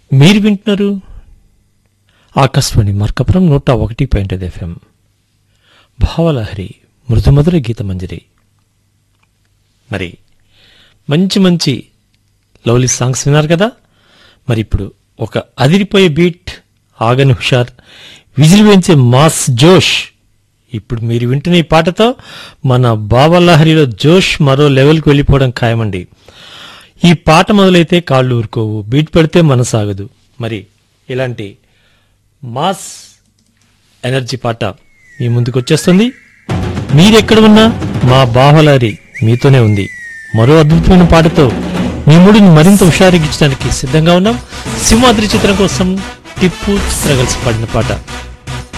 మీరు వింటున్నారు ఆకాశవాణి మార్కపురం నూట ఒకటి పాయింట్ ఐదు ఎఫ్ఎం భావలహరి మృదుమధుర గీతమంజరి మరి మంచి మంచి లవ్లీ సాంగ్స్ విన్నారు కదా మరి ఇప్పుడు ఒక అదిరిపోయే బీట్ ఆగని హుషార్ విజిల్ వేయించే మాస్ జోష్ ఇప్పుడు మీరు వింటున్న ఈ పాటతో మన బావలహరిలో జోష్ మరో లెవెల్కి వెళ్ళిపోవడం ఖాయమండి ఈ పాట మొదలైతే కాళ్ళు ఊరుకోవు బీట్ పెడితే మనసాగదు మరి ఇలాంటి మాస్ ఎనర్జీ పాట మీ ముందుకు వచ్చేస్తుంది మీరెక్కడ ఉన్నా మా బావలహరి మీతోనే ఉంది మరో అద్భుతమైన పాటతో మీ మూడిని మరింత హుషారెక్కించడానికి సిద్ధంగా ఉన్నాం సింహాద్రి చిత్రం కోసం టిప్పు చిత్ర కలిసి పాడిన పాట